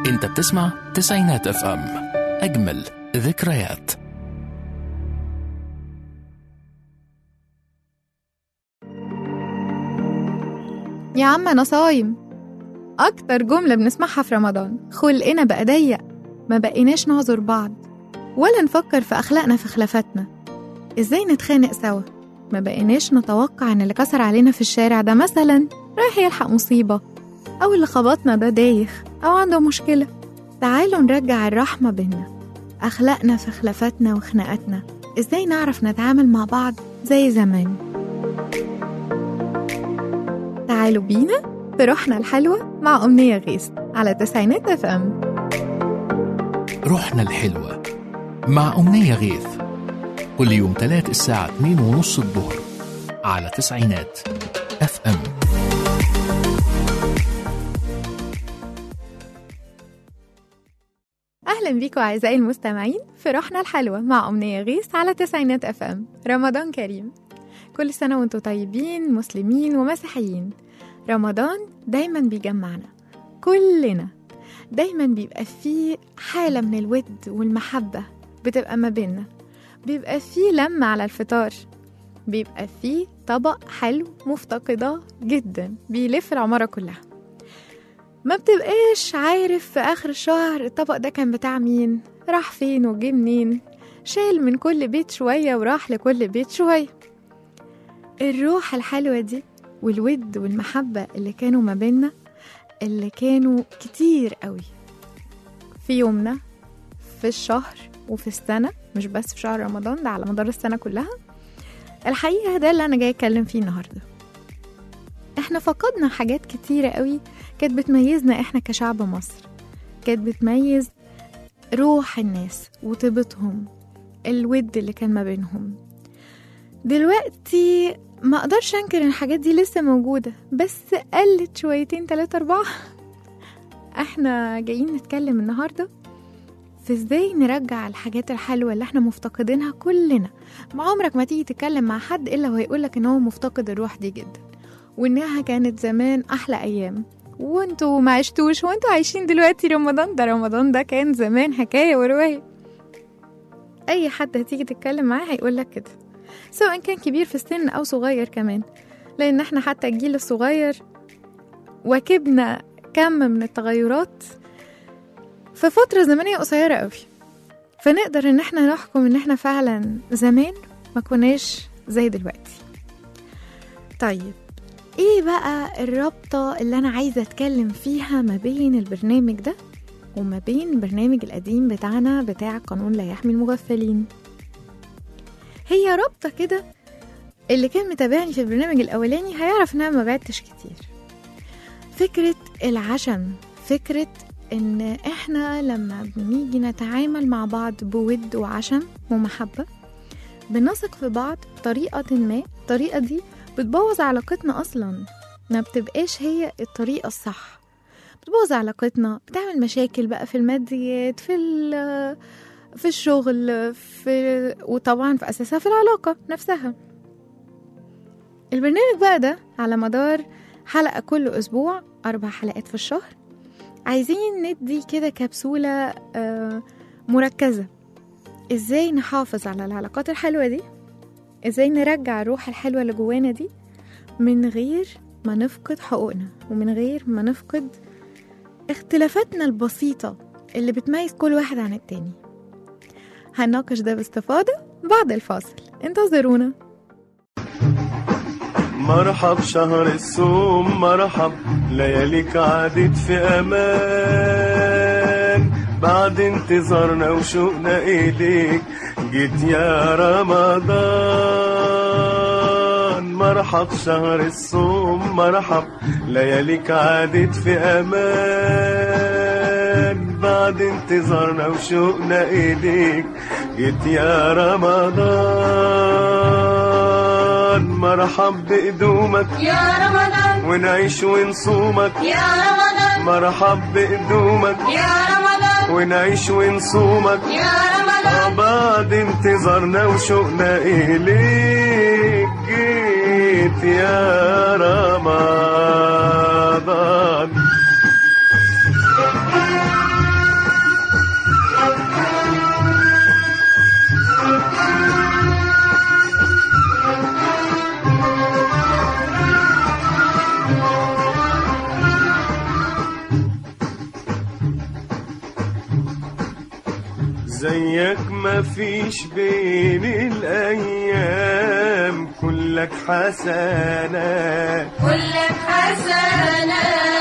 انت بتسمع تسعينات اف ام اجمل ذكريات يا عم انا صايم اكتر جملة بنسمعها في رمضان خلقنا بقى ضيق ما بقيناش نعذر بعض ولا نفكر في اخلاقنا في خلافاتنا ازاي نتخانق سوا ما بقيناش نتوقع ان اللي كسر علينا في الشارع ده مثلا رايح يلحق مصيبة او اللي خبطنا ده دايخ او عنده مشكلة تعالوا نرجع الرحمة بينا اخلاقنا في خلافاتنا وخناقاتنا ازاي نعرف نتعامل مع بعض زي زمان تعالوا بينا في روحنا الحلوة مع أمنية غيث على تسعينات اف ام روحنا الحلوة مع أمنية غيث كل يوم تلات الساعة 2 ونص الظهر على تسعينات اف ام أهلا بيكم أعزائي المستمعين في روحنا الحلوة مع أمنية غيث على تسعينات اف ام رمضان كريم كل سنة وانتم طيبين مسلمين ومسيحيين رمضان دايما بيجمعنا كلنا دايما بيبقى فيه حالة من الود والمحبة بتبقى ما بيننا بيبقى فيه لمة على الفطار بيبقى فيه طبق حلو مفتقدة جدا بيلف العمارة كلها ما بتبقاش عارف في آخر الشهر الطبق ده كان بتاع مين راح فين وجه منين شال من كل بيت شوية وراح لكل بيت شوية الروح الحلوة دي والود والمحبة اللي كانوا ما بينا اللي كانوا كتير قوي في يومنا في الشهر وفي السنة مش بس في شهر رمضان ده على مدار السنة كلها الحقيقة ده اللي أنا جاي أتكلم فيه النهاردة احنا فقدنا حاجات كتيرة قوي كانت بتميزنا احنا كشعب مصر كانت بتميز روح الناس وطيبتهم الود اللي كان ما بينهم دلوقتي ما اقدرش انكر ان الحاجات دي لسه موجودة بس قلت شويتين تلاتة اربعة احنا جايين نتكلم النهاردة في ازاي نرجع الحاجات الحلوة اللي احنا مفتقدينها كلنا ما عمرك ما تيجي تتكلم مع حد الا هو يقولك ان هو مفتقد الروح دي جدا وانها كانت زمان احلى ايام وانتوا ما عشتوش وانتوا عايشين دلوقتي رمضان ده رمضان ده كان زمان حكاية ورواية اي حد هتيجي تتكلم معاه هيقولك كده سواء كان كبير في السن أو صغير كمان لأن احنا حتى الجيل الصغير واكبنا كم من التغيرات في فترة زمنية قصيرة قوي فنقدر ان احنا نحكم ان احنا فعلا زمان ما كناش زي دلوقتي طيب ايه بقى الرابطة اللي انا عايزة اتكلم فيها ما بين البرنامج ده وما بين البرنامج القديم بتاعنا بتاع قانون لا يحمي المغفلين هي رابطة كده اللي كان متابعني في البرنامج الأولاني هيعرف إن أنا ما بعدتش كتير فكرة العشم فكرة إن إحنا لما بنيجي نتعامل مع بعض بود وعشم ومحبة بنثق في بعض بطريقة ما الطريقة دي بتبوظ علاقتنا أصلا ما بتبقاش هي الطريقة الصح بتبوظ علاقتنا بتعمل مشاكل بقى في الماديات في ال في الشغل في وطبعا في أساسها في العلاقة نفسها البرنامج بقى ده على مدار حلقة كل أسبوع أربع حلقات في الشهر عايزين ندي كده كبسولة آه، مركزة إزاي نحافظ على العلاقات الحلوة دي إزاي نرجع الروح الحلوة اللي جوانا دي من غير ما نفقد حقوقنا ومن غير ما نفقد اختلافاتنا البسيطة اللي بتميز كل واحد عن التاني هنناقش ده باستفاضة بعد الفاصل انتظرونا مرحب شهر الصوم مرحب لياليك عادت في امان بعد انتظارنا وشوقنا اليك جيت يا رمضان مرحب شهر الصوم مرحب لياليك عادت في امان بعد انتظارنا وشوقنا اليك جيت يا رمضان مرحب بقدومك يا رمضان ونعيش ونصومك يا رمضان مرحب بقدومك يا رمضان ونعيش ونصومك يا رمضان بعد انتظارنا وشوقنا إليك جيت يا رمضان زيك مفيش بين الأيام كلك حسنات كلك حسنة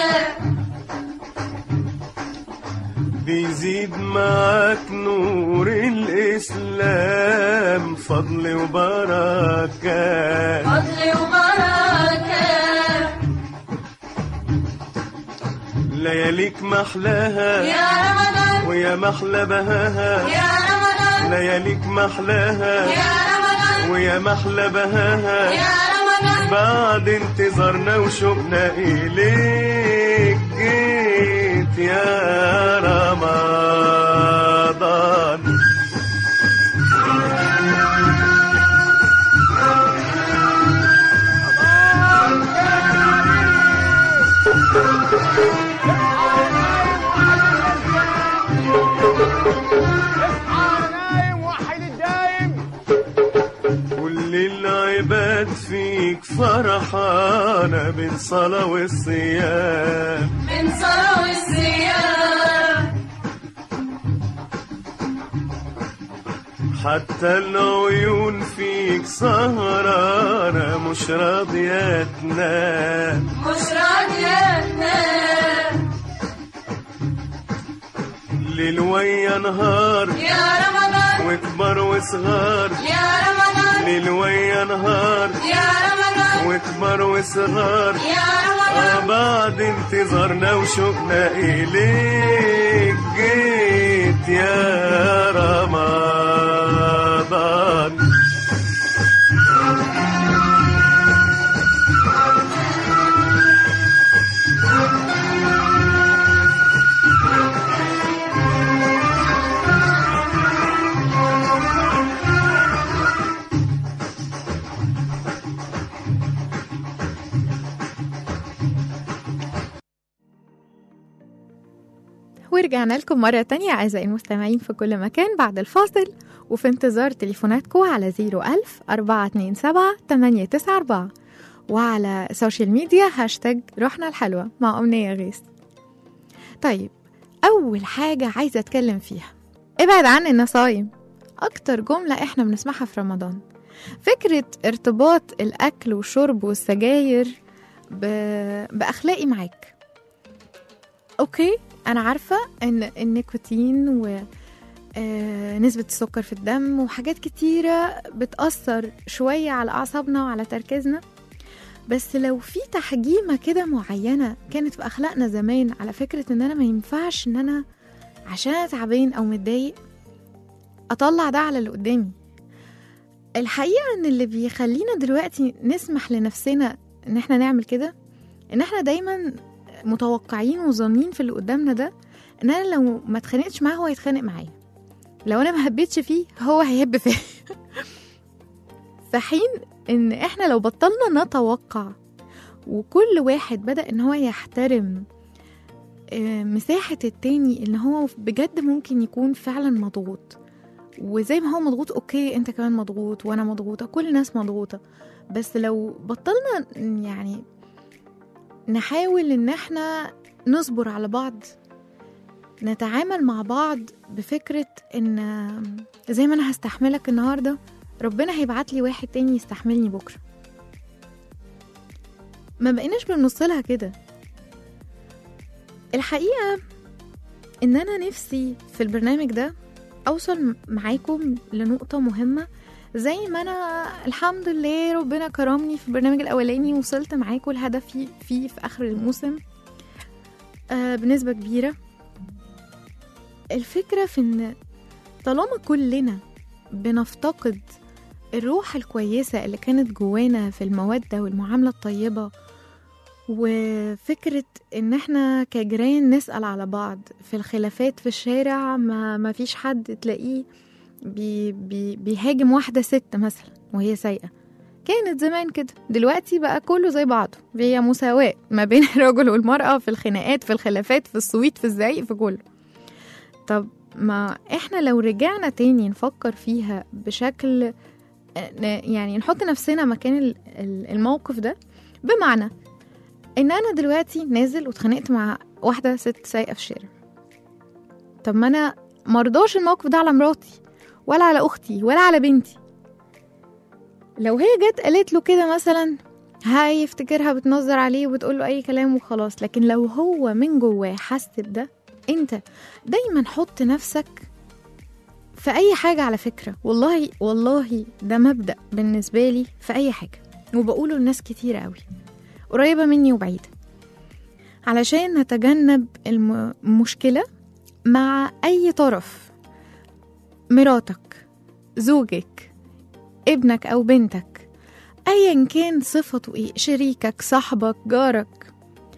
بيزيد معاك نور الإسلام فضل وبركات فضل وبركة لياليك محلاها يا رمضان ويا محلى بهاها يا رمضان لياليك محلاها يا رمضان ويا محلى بهاها يا رمضان بعد انتظارنا وشوقنا إليك جيت يا رمضان كل العباد فيك فرحانة بين صلاة والصيام من صلاة والصيام حتى العيون فيك سهرانة مش راضية تنام مش راضية تنام ليل ويا نهار يا رمضان وكبر وصغار يا رمضان ليل ويا نهار يا رمضان وكبر وصغار يا آه رمضان بعد انتظارنا وشوقنا إليك جيت يا رمضان ورجعنا لكم مرة تانية أعزائي المستمعين في كل مكان بعد الفاصل وفي انتظار تليفوناتكم على 01000 427 894 وعلى السوشيال ميديا هاشتاج روحنا الحلوة مع أمنية غيث طيب أول حاجة عايزة أتكلم فيها ابعد عني إني صايم أكتر جملة إحنا بنسمعها في رمضان فكرة ارتباط الأكل والشرب والسجاير ب... بأخلاقي معاك أوكي أنا عارفة إن النيكوتين و آه، نسبة السكر في الدم وحاجات كتيرة بتأثر شوية على أعصابنا وعلى تركيزنا بس لو في تحجيمة كده معينة كانت في أخلاقنا زمان على فكرة إن أنا ما ينفعش إن أنا عشان أنا تعبان أو متضايق أطلع ده على اللي قدامي الحقيقة إن اللي بيخلينا دلوقتي نسمح لنفسنا إن إحنا نعمل كده إن إحنا دايما متوقعين وظانين في اللي قدامنا ده إن أنا لو ما اتخانقتش معاه هو هيتخانق معايا لو أنا ما هبيتش فيه هو هيهب فيا في حين ان احنا لو بطلنا نتوقع وكل واحد بدأ ان هو يحترم آه، مساحة التاني ان هو بجد ممكن يكون فعلا مضغوط وزي ما هو مضغوط اوكي انت كمان مضغوط وانا مضغوطة كل الناس مضغوطة بس لو بطلنا يعني نحاول ان احنا نصبر على بعض نتعامل مع بعض بفكرة ان زي ما انا هستحملك النهارده ربنا هيبعت لي واحد تاني يستحملني بكره ما بقيناش بنبص لها كده الحقيقه ان انا نفسي في البرنامج ده اوصل معاكم لنقطه مهمه زي ما انا الحمد لله ربنا كرمني في البرنامج الاولاني وصلت معاكم لهدفي فيه في اخر الموسم آه بنسبه كبيره الفكره في ان طالما كلنا بنفتقد الروح الكويسة اللي كانت جوانا في المودة والمعاملة الطيبة وفكرة ان احنا كجيران نسأل على بعض في الخلافات في الشارع ما, ما فيش حد تلاقيه بي بي بيهاجم واحدة ست مثلا وهي سايقة كانت زمان كده دلوقتي بقى كله زي بعضه هي مساواة ما بين الرجل والمرأة في الخناقات في الخلافات في الصويت في الزعيق في كله طب ما احنا لو رجعنا تاني نفكر فيها بشكل يعني نحط نفسنا مكان ال- ال- الموقف ده بمعنى ان انا دلوقتي نازل واتخانقت مع واحده ست سايقه في الشارع طب ما انا مرضاش الموقف ده على مراتي ولا على اختي ولا على بنتي لو هي جت قالت له كده مثلا هيفتكرها بتنظر عليه وبتقول له اي كلام وخلاص لكن لو هو من جواه حس بده انت دايما حط نفسك في اي حاجه على فكره والله والله ده مبدا بالنسبه لي في اي حاجه وبقوله لناس كتير قوي قريبه مني وبعيده علشان نتجنب الم- المشكله مع اي طرف مراتك زوجك ابنك او بنتك ايا كان صفته ايه شريكك صاحبك جارك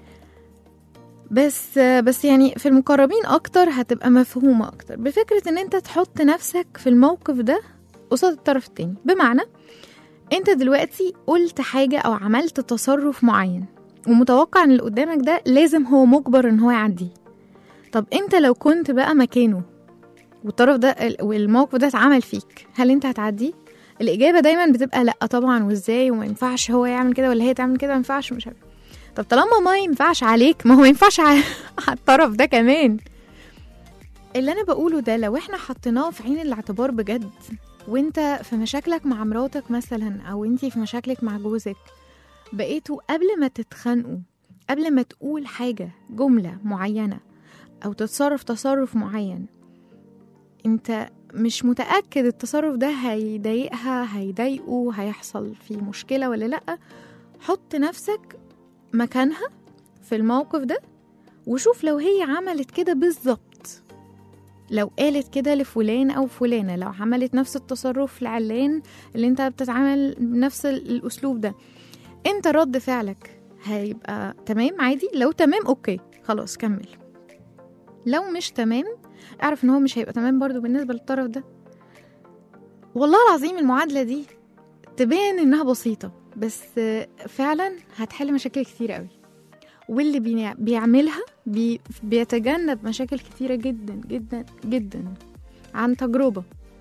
بس بس يعني في المقربين اكتر هتبقى مفهومه اكتر بفكره ان انت تحط نفسك في الموقف ده قصاد الطرف التاني بمعنى انت دلوقتي قلت حاجه او عملت تصرف معين ومتوقع ان اللي قدامك ده لازم هو مجبر ان هو يعديه طب انت لو كنت بقى مكانه والطرف ده والموقف ده اتعمل فيك هل انت هتعديه الاجابه دايما بتبقى لا طبعا وازاي وما ينفعش هو يعمل كده ولا هي تعمل كده ما ينفعش مش عارف طب طالما ما ينفعش عليك ما هو ما ينفعش على على الطرف ده كمان اللي انا بقوله ده لو احنا حطيناه في عين الاعتبار بجد وانت في مشاكلك مع مراتك مثلا او انتي في مشاكلك مع جوزك بقيتوا قبل ما تتخانقوا قبل ما تقول حاجة جملة معينة أو تتصرف تصرف معين انت مش متأكد التصرف ده هيضايقها هيضايقه هيحصل فيه مشكلة ولا لأ حط نفسك مكانها في الموقف ده وشوف لو هي عملت كده بالظبط لو قالت كده لفلان او فلانه لو عملت نفس التصرف لعلان اللي انت بتتعامل بنفس الاسلوب ده انت رد فعلك هيبقى تمام عادي لو تمام اوكي خلاص كمل لو مش تمام اعرف ان هو مش هيبقى تمام برضو بالنسبه للطرف ده والله العظيم المعادله دي تبان انها بسيطه بس فعلا هتحل مشاكل كتير قوي واللي بي- بيعملها بي بيتجنب مشاكل كتيرة جدا جدا جدا عن تجربة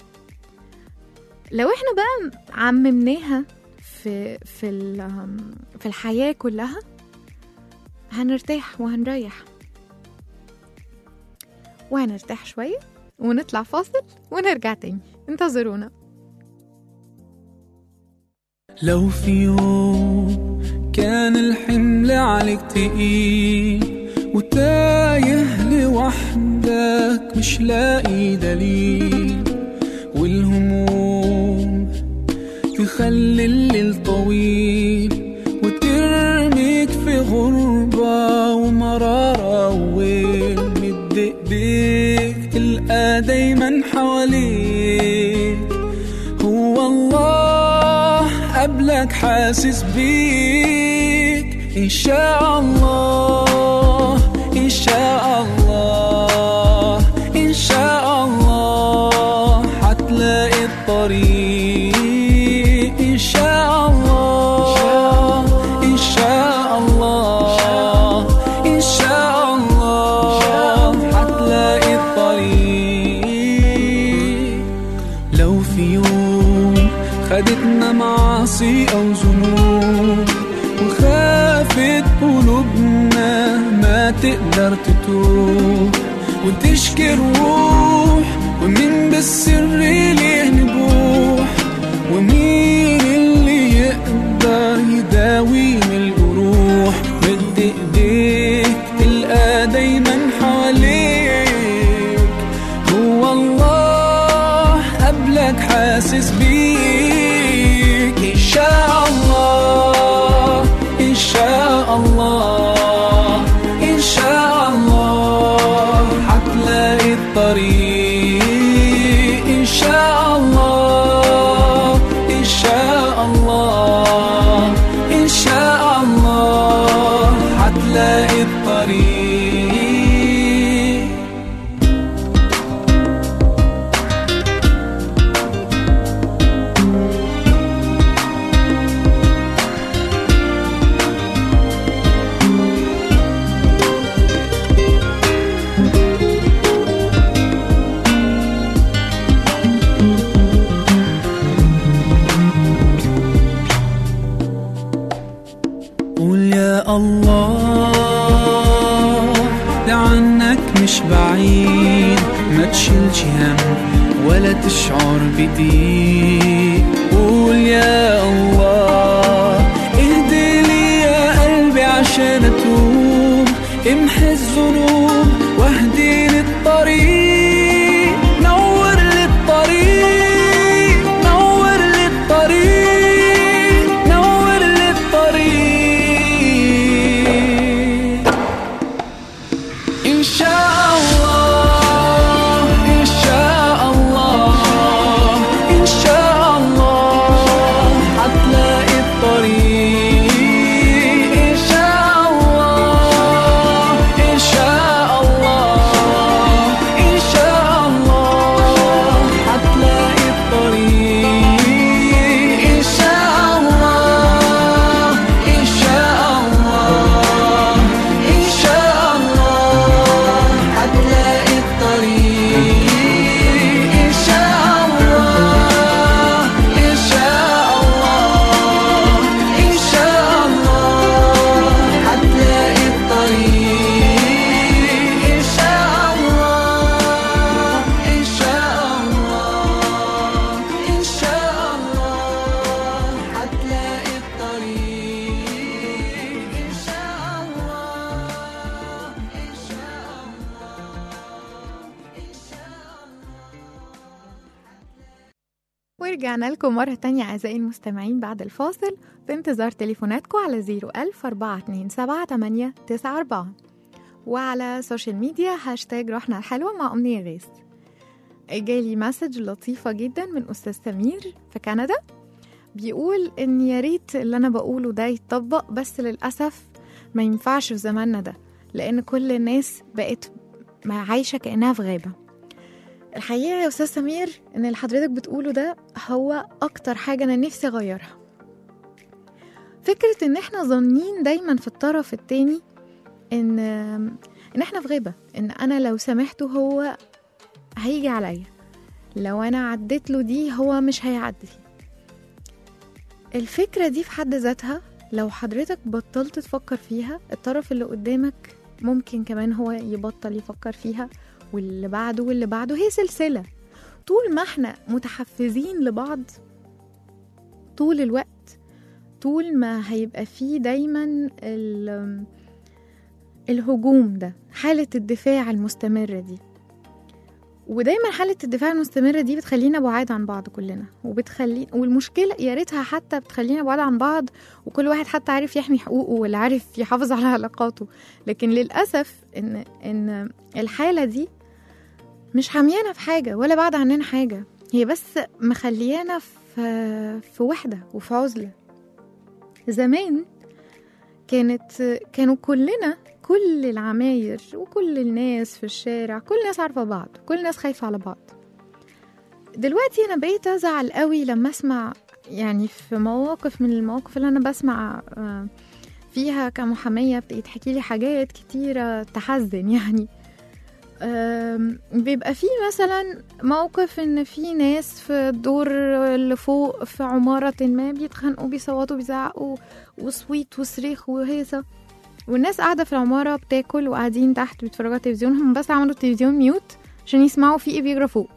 لو احنا بقى عممناها في في ال- في الحياة كلها هنرتاح وهنريح وهنرتاح شوية ونطلع فاصل ونرجع تاني انتظرونا لو في يوم كان الحمل عليك تقيل وتايه لوحدك مش لاقي دليل والهموم تخلي الليل طويل وترميك في غربة ومرارة وويل مد ايديك تلقى دايما حواليك هو الله قبلك حاسس بيك إن شاء الله إن شاء الله إن شاء الله هتلاقي الطريق إن شاء الله إن شاء الله إن شاء الله هتلاقي الطريق لو في يوم خدتنا معاصي أو ذنوب وخافت قلوبنا ما تقدر تتوب وتشكي الروح ومين بالسر ليه نبوح ومين اللي يقدر يداوي من الجروح مد ايديك تلقى دايما حواليك هو الله قبلك حاسس بيك إن شاء الله إن شاء الله إن شاء الله هتلاقي الطريق إن شاء الله إن شاء الله إن شاء الله هتلاقي الطريق قول يا الله ده عنك مش بعيد ما تشيل تشيلش هم ولا تشعر بضيق قول يا الله اهدي لي يا قلبي عشان اتوب امحي الذنوب واهدي للطريق نور لي الطريق نور لي الطريق نور لي الطريق إن شاء الله إن شاء الله إن شاء الله هتلاقي الطريق إن شاء الله إن شاء الله إن شاء الله هتلاقي الطريق إن شاء الله إن شاء الله إن شاء الله هتلاقي الطريق إن شاء الله إن شاء الله إن شاء الله هتلاقي الطريق إن شاء الله إن شاء الله إن شاء الله هتلاقي الطريق إن شاء الله إن شاء ورجعنا لكم مرة تانية أعزائي المستمعين بعد الفاصل في انتظار تليفوناتكم على 01000 427 894 وعلى السوشيال ميديا هاشتاج روحنا الحلوة مع أمنية غيث جالي مسج لطيفة جدا من أستاذ سمير في كندا بيقول إن يا ريت اللي أنا بقوله ده يتطبق بس للأسف ما ينفعش في زماننا ده لأن كل الناس بقت ما عايشة كأنها في غابة الحقيقة يا أستاذ سمير إن اللي حضرتك بتقوله ده هو أكتر حاجة أنا نفسي أغيرها فكرة إن إحنا ظانين دايما في الطرف التاني إن إن إحنا في غيبة إن أنا لو سامحته هو هيجي عليا لو أنا عديت له دي هو مش هيعدي الفكرة دي في حد ذاتها لو حضرتك بطلت تفكر فيها الطرف اللي قدامك ممكن كمان هو يبطل يفكر فيها واللي بعده واللي بعده هي سلسلة طول ما احنا متحفزين لبعض طول الوقت طول ما هيبقى فيه دايما ال- الهجوم ده حالة الدفاع المستمرة دي ودايما حالة الدفاع المستمرة دي بتخلينا بعاد عن بعض كلنا وبتخلي والمشكلة يا ريتها حتى بتخلينا بعاد عن بعض وكل واحد حتى عارف يحمي حقوقه واللي عارف يحافظ على علاقاته لكن للأسف إن إن الحالة دي مش حاميانا في حاجة ولا بعد عننا حاجة هي بس مخليانا في في وحدة وفي عزلة زمان كانت كانوا كلنا كل العماير وكل الناس في الشارع كل الناس عارفة بعض كل الناس خايفة على بعض دلوقتي أنا بقيت أزعل قوي لما أسمع يعني في مواقف من المواقف اللي أنا بسمع آه، فيها كمحامية بتحكي لي حاجات كتيرة تحزن يعني آم، بيبقى فيه مثلا موقف ان في ناس في الدور اللي فوق في عمارة ما بيتخانقوا بيصوتوا بيزعقوا وصويت وصريخ وهيصة والناس قاعدة في العمارة بتاكل وقاعدين تحت بيتفرجوا على التلفزيون هم بس عملوا التلفزيون ميوت عشان يسمعوا فيه ايه بيجرى فوق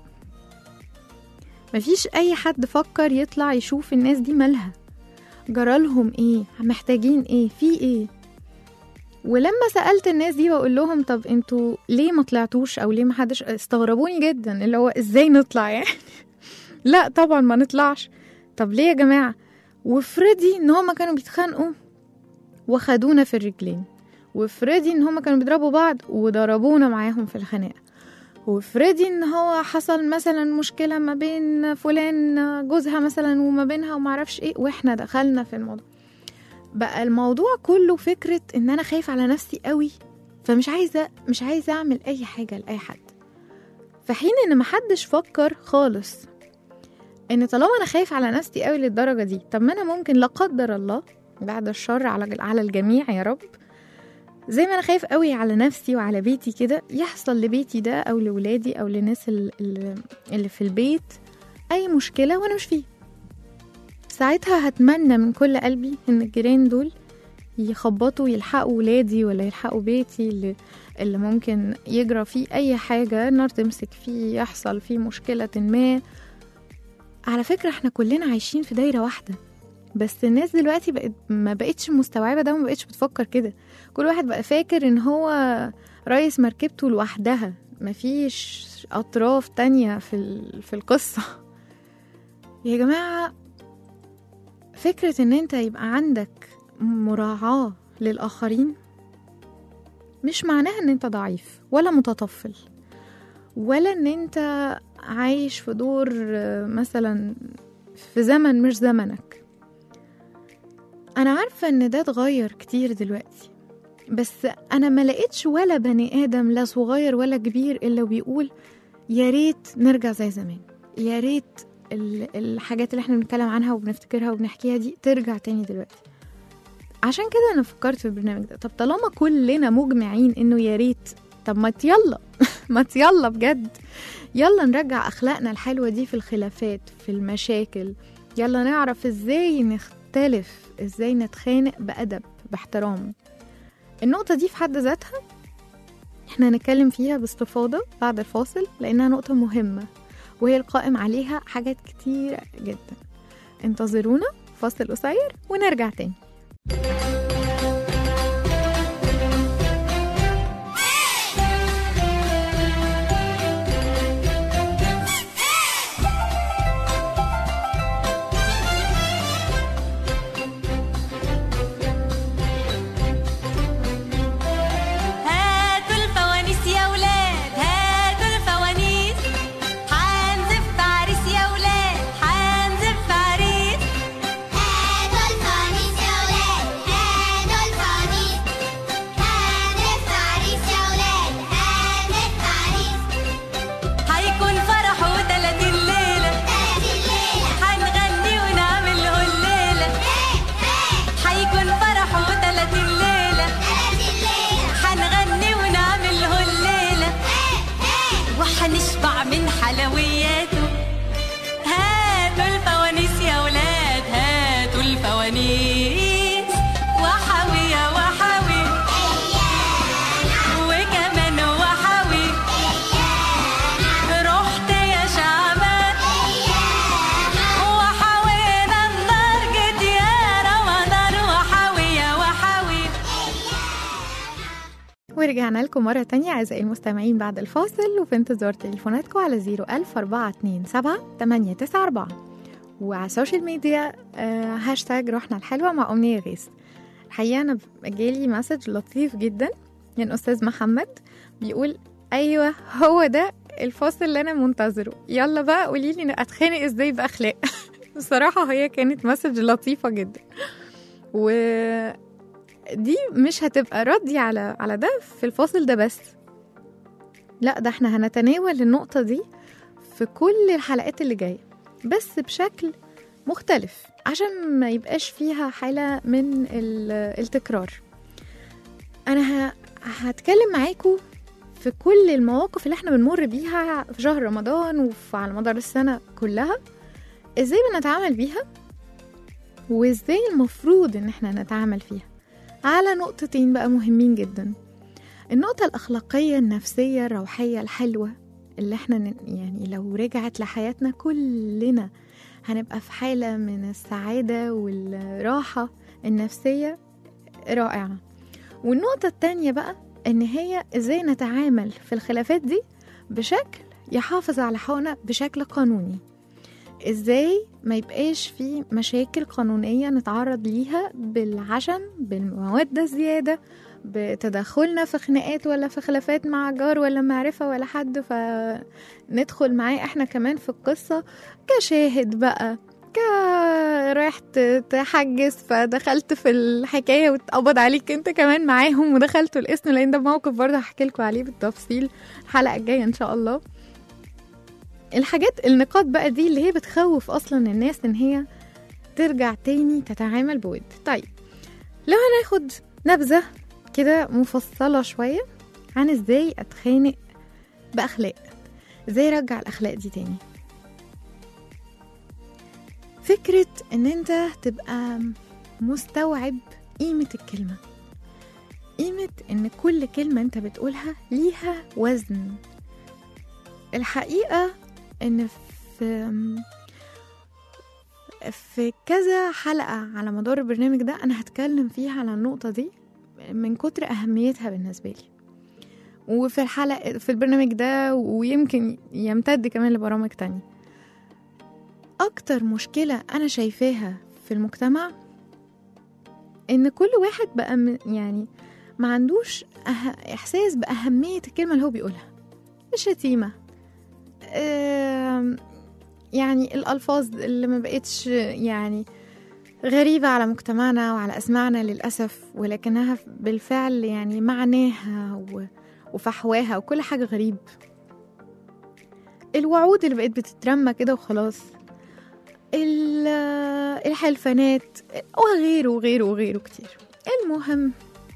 مفيش اي حد فكر يطلع يشوف الناس دي مالها جرالهم ايه محتاجين ايه في ايه ولما سألت الناس دي بقول لهم طب انتوا ليه ما طلعتوش او ليه ما حدش استغربوني جدا اللي هو ازاي نطلع يعني لا طبعا ما نطلعش طب ليه يا جماعة وافرضي ان هما كانوا بيتخانقوا وخدونا في الرجلين وافرضي ان هما كانوا بيضربوا بعض وضربونا معاهم في الخناقة وافرضي ان هو حصل مثلا مشكلة ما بين فلان جوزها مثلا وما بينها ومعرفش ايه واحنا دخلنا في الموضوع بقى الموضوع كله فكرة ان انا خايف على نفسي قوي فمش عايزة مش عايزة اعمل اي حاجة لاي حد في حين ان محدش فكر خالص ان طالما انا خايف على نفسي قوي للدرجة دي طب ما انا ممكن لا قدر الله بعد الشر على على الجميع يا رب زي ما انا خايف قوي على نفسي وعلى بيتي كده يحصل لبيتي ده او لولادي او للناس ال- ال- اللي في البيت اي مشكلة وانا مش فيه ساعتها هتمنى من كل قلبي ان الجيران دول يخبطوا يلحقوا ولادي ولا يلحقوا بيتي اللي, اللي ممكن يجرى فيه أي حاجة النار تمسك فيه يحصل فيه مشكلة ما على فكرة احنا كلنا عايشين في دايرة واحدة بس الناس دلوقتي بقت ما بقتش مستوعبة ده وما بقتش بتفكر كده كل واحد بقى فاكر ان هو رئيس مركبته لوحدها مفيش أطراف تانية في, ال- في القصة يا جماعة فكرة ان انت يبقى عندك مراعاة للآخرين مش معناها ان انت ضعيف ولا متطفل ولا ان انت عايش في دور آه، مثلا في زمن مش زمنك انا عارفة ان ده اتغير كتير دلوقتي بس انا ما لقيتش ولا بني ادم لا صغير ولا كبير الا بيقول يا ريت نرجع زي زمان يا ريت ال- الحاجات اللي احنا بنتكلم عنها وبنفتكرها وبنحكيها دي ترجع تاني دلوقتي عشان كده انا فكرت في البرنامج ده طب طالما كلنا مجمعين انه يا ريت طب ما يلا ما يلا بجد يلا نرجع اخلاقنا الحلوه دي في الخلافات في المشاكل يلا نعرف ازاي نختلف ازاي نتخانق بادب باحترام النقطه دي في حد ذاتها احنا هنتكلم فيها باستفاضه بعد الفاصل لانها نقطه مهمه وهي القائم عليها حاجات كتير جدا انتظرونا فاصل قصير ونرجع تاني هاتوا الفوانيس يا ولاد هاتوا الفوانيس حنزف عريس يا ولاد حنزف عريس هاتوا الفوانيس يا ولاد هاتوا الفوانيس هانف عريس يا ولاد هانف عريس هيكون فرحه تلاتين ليلة تلاتين ليلة هنغني ونعمل له الليلة هي هي هيكون فرحه تلاتين ليلة تلاتين ليلة هنغني ونعمل له الليلة هي هي وحنشبع من حلوياته هاتوا الفوانيس يا ولاد هاتوا الفوانيس وحوي يا وحوي وكمان وحوي رحت يا شعبان وحوينا النار جيت يا رمضان وحوي يا وحوي ورجعنا لكم مرة تانية أعزائي المستمعين بعد الفاصل وفي انتظار تليفوناتكم على 01427 894 وعلى السوشيال ميديا آه، هاشتاج روحنا الحلوة مع أمنية غيث الحقيقة أنا جالي مسج لطيف جدا من أستاذ محمد بيقول أيوة هو ده الفاصل اللي أنا منتظره يلا بقى قولي لي أتخانق إزاي بأخلاق بصراحة هي كانت مسج لطيفة جدا و دي مش هتبقى ردي على على ده في الفاصل ده بس لا ده احنا هنتناول النقطة دي في كل الحلقات اللي جاية بس بشكل مختلف عشان ما يبقاش فيها حالة من ال- التكرار أنا ه- هتكلم معاكم في كل المواقف اللي احنا بنمر بيها في شهر رمضان وعلى مدار السنة كلها ازاي بنتعامل بيها وازاي المفروض ان احنا نتعامل فيها على نقطتين بقى مهمين جدا النقطة الأخلاقية النفسية الروحية الحلوة اللي احنا ن- يعني لو رجعت لحياتنا كلنا هنبقى في حالة من السعادة والراحة النفسية رائعة والنقطة التانية بقى ان هي ازاي نتعامل في الخلافات دي بشكل يحافظ على حقوقنا بشكل قانوني ازاي ما يبقاش في مشاكل قانونية نتعرض ليها بالعشم بالمودة الزيادة بتدخلنا في خناقات ولا في خلافات مع جار ولا معرفة ولا حد فندخل معاه احنا كمان في القصة كشاهد بقى ك رايح ت- تحجز فدخلت في الحكاية واتقبض عليك انت كمان معاهم ودخلتوا الاسم لان ده موقف برضه هحكي لكم عليه بالتفصيل الحلقة الجاية ان شاء الله الحاجات النقاط بقى دي اللي هي بتخوف اصلا الناس ان هي ترجع تاني تتعامل بود طيب لو هناخد نبذة كده مفصلة شوية عن ازاي اتخانق باخلاق ازاي ارجع الاخلاق دي تاني فكرة ان انت تبقى مستوعب قيمة الكلمة قيمة إن كل كلمة أنت بتقولها ليها وزن الحقيقة إن في في كذا حلقة على مدار البرنامج ده أنا هتكلم فيها على النقطة دي من كتر أهميتها بالنسبة لي وفي الحلقة في البرنامج ده ويمكن يمتد كمان لبرامج تانية أكتر مشكلة أنا شايفاها في المجتمع إن كل واحد بقى م- يعني ما عندوش أه... إحساس بأهمية الكلمة اللي هو بيقولها الشتيمة آم، يعني الألفاظ اللي ما بقتش يعني غريبة على مجتمعنا وعلى أسماعنا للأسف ولكنها بالفعل يعني معناها و... وفحواها وكل حاجة غريب الوعود اللي بقت بتترمى كده وخلاص ال- الحلفانات وغيره وغيره وغيره كتير المهم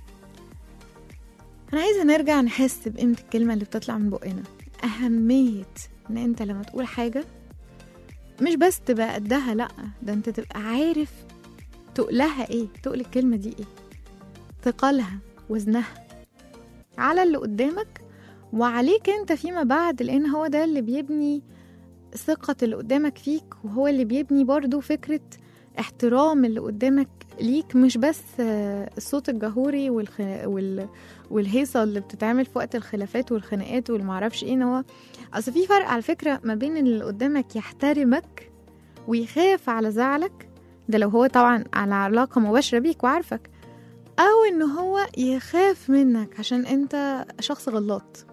أنا عايزة نرجع نحس بقيمة الكلمة اللي بتطلع من بقنا أهمية إن أنت لما تقول حاجة مش بس تبقى قدها لأ ده أنت تبقى عارف تقلها إيه تقل الكلمة دي إيه ثقلها وزنها على اللي قدامك وعليك انت فيما بعد لان هو ده اللي بيبني ثقة اللي قدامك فيك وهو اللي بيبني برضو فكرة احترام اللي قدامك ليك مش بس آه، الصوت الجهوري والخ... وال... والهيصة اللي بتتعمل في وقت الخلافات والخناقات والمعرفش ايه ان هو اصل في فرق على فكرة ما بين اللي قدامك يحترمك ويخاف على زعلك ده لو هو طبعا على علاقة مباشرة بيك وعارفك او ان هو يخاف منك عشان انت شخص غلط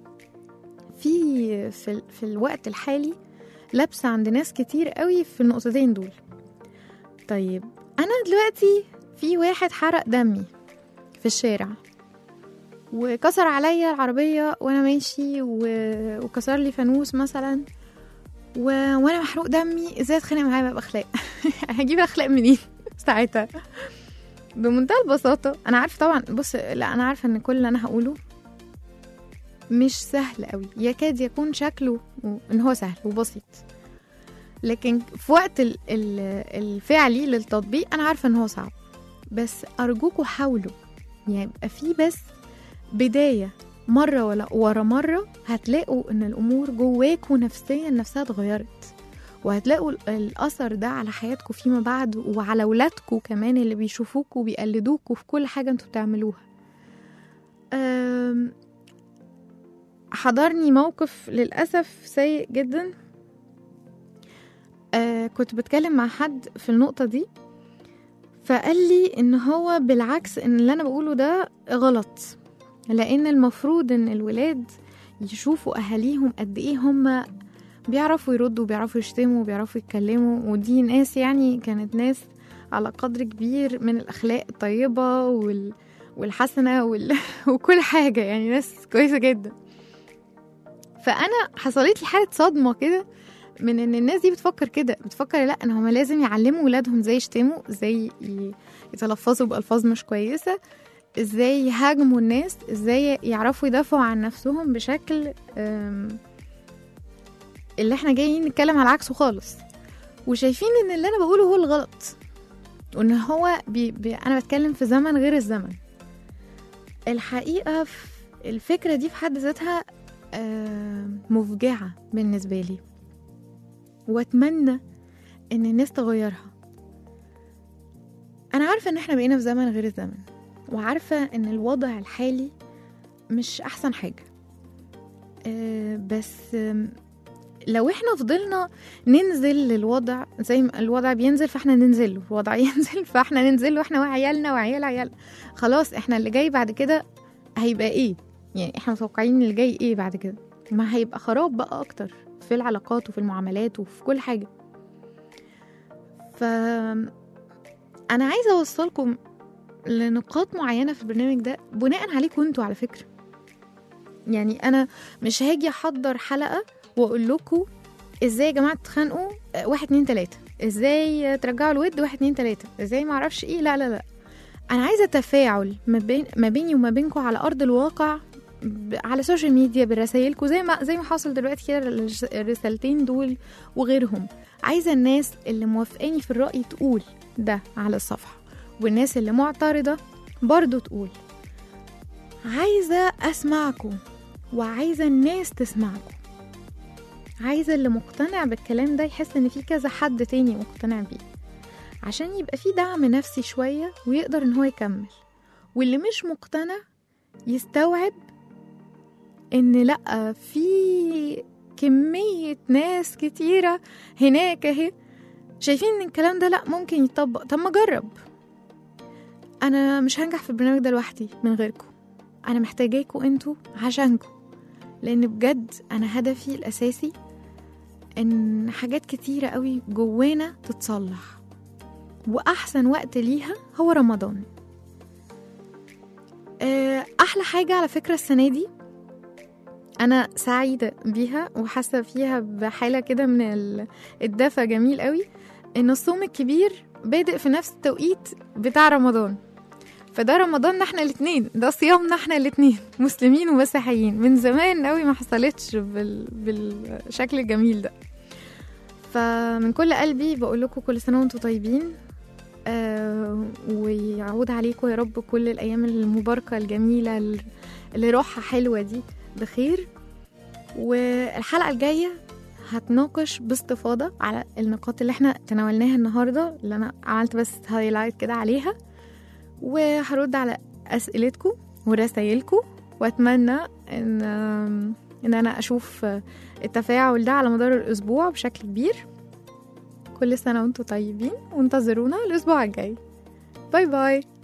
في في, ال- في الوقت الحالي لابسه عند ناس كتير قوي في النقطتين دول طيب انا دلوقتي في واحد حرق دمي في الشارع وكسر عليا العربية وانا ماشي و... وكسر لي فانوس مثلا و... وانا محروق دمي ازاي اتخانق معاه بقى باخلاق هجيب اخلاق منين ساعتها بمنتهى البساطة أنا عارفة طبعا بص لا أنا عارفة إن كل اللي أنا هقوله مش سهل قوي يكاد يكون شكله و- إن هو سهل وبسيط لكن في وقت ال- ال- الفعلي للتطبيق أنا عارفة إن هو صعب بس أرجوكوا حاولوا يعني يبقى في بس بداية مرة ولا ورا مرة هتلاقوا إن الأمور جواكوا نفسيا نفسها اتغيرت وهتلاقوا ال- الأثر ده على حياتكم فيما بعد وعلى ولادكم كمان اللي بيشوفوكوا وبيقلدوكوا في كل حاجة انتوا بتعملوها أم، حضرني موقف للأسف سيء جدا أه كنت بتكلم مع حد في النقطة دي فقال لي ان هو بالعكس ان اللي انا بقوله ده غلط لان المفروض ان الولاد يشوفوا اهاليهم قد ايه هم بيعرفوا يردوا بيعرفوا يشتموا بيعرفوا يتكلموا ودي ناس يعني كانت ناس على قدر كبير من الأخلاق الطيبة وال... والحسنة وال... وكل حاجة يعني ناس كويسة جدا فأنا حصلت لي حالة صدمة كده من ان الناس دي بتفكر كده بتفكر لا ان هما لازم يعلموا ولادهم ازاي يشتموا ازاي ي- يتلفظوا بألفاظ مش كويسة ازاي يهاجموا الناس ازاي يعرفوا يدافعوا عن نفسهم بشكل أم، اللي احنا جايين نتكلم على عكسه خالص وشايفين ان اللي انا بقوله هو الغلط وان هو بي بي انا بتكلم في زمن غير الزمن الحقيقة في الفكرة دي في حد ذاتها آه، مفجعة بالنسبة لي واتمنى ان الناس تغيرها انا عارفة ان احنا بقينا في زمن غير الزمن وعارفة ان الوضع الحالي مش احسن حاجة آه، بس آم، لو احنا فضلنا ننزل للوضع زي ما الوضع بينزل فاحنا ننزل له الوضع ينزل فاحنا ننزل له احنا وعيالنا وعيال عيال خلاص احنا اللي جاي بعد كده هيبقى ايه يعني احنا متوقعين اللي جاي ايه بعد كده ما هيبقى خراب بقى اكتر في العلاقات وفي المعاملات وفي كل حاجة ف انا عايزة اوصلكم لنقاط معينة في البرنامج ده بناء عليكم انتوا على فكرة يعني انا مش هاجي احضر حلقة واقول لكم ازاي يا جماعه تتخانقوا آه، واحد اتنين تلاته ازاي آه، ترجعوا الود واحد اتنين تلاته ازاي ما اعرفش ايه لا لا لا انا عايزه تفاعل ما بين ما بيني وما بينكم على ارض الواقع ب... على السوشيال ميديا برسايلكم زي ما زي ما حاصل دلوقتي كده الرس- الرسالتين دول وغيرهم عايزه الناس اللي موافقاني في الراي تقول ده على الصفحه والناس اللي معترضة برضو تقول عايزة أسمعكم وعايزة الناس تسمعكم عايزة اللي مقتنع بالكلام ده يحس إن في كذا حد تاني مقتنع بيه عشان يبقى في دعم نفسي شوية ويقدر إن هو يكمل واللي مش مقتنع يستوعب إن لأ في كمية ناس كتيرة هناك اهي شايفين ان الكلام ده لأ ممكن يتطبق طب ما جرب انا مش هنجح في البرنامج ده لوحدي من غيركم انا محتاجاكوا انتوا عشانكم لان بجد انا هدفي الاساسي ان حاجات كتيرة قوي جوانا تتصلح واحسن وقت ليها هو رمضان آه، احلى حاجة على فكرة السنة دي انا سعيدة بيها وحاسة فيها بحالة كده من ال- الدفى جميل قوي ان الصوم الكبير بادئ في نفس التوقيت بتاع رمضان فده رمضاننا احنا الاتنين ده صيامنا احنا الاتنين مسلمين ومسيحيين من زمان قوي ما حصلتش بال... بالشكل الجميل ده فمن كل قلبي بقول لكم كل سنه وانتم طيبين آه ويعود عليكم يا رب كل الايام المباركه الجميله اللي روحها حلوه دي بخير والحلقه الجايه هتناقش باستفاضه على النقاط اللي احنا تناولناها النهارده اللي انا عملت بس هايلايت كده عليها وهرد على اسئلتكم ورسايلكم واتمنى ان ان انا اشوف التفاعل ده على مدار الاسبوع بشكل كبير كل سنه وانتم طيبين وانتظرونا الاسبوع الجاي باي باي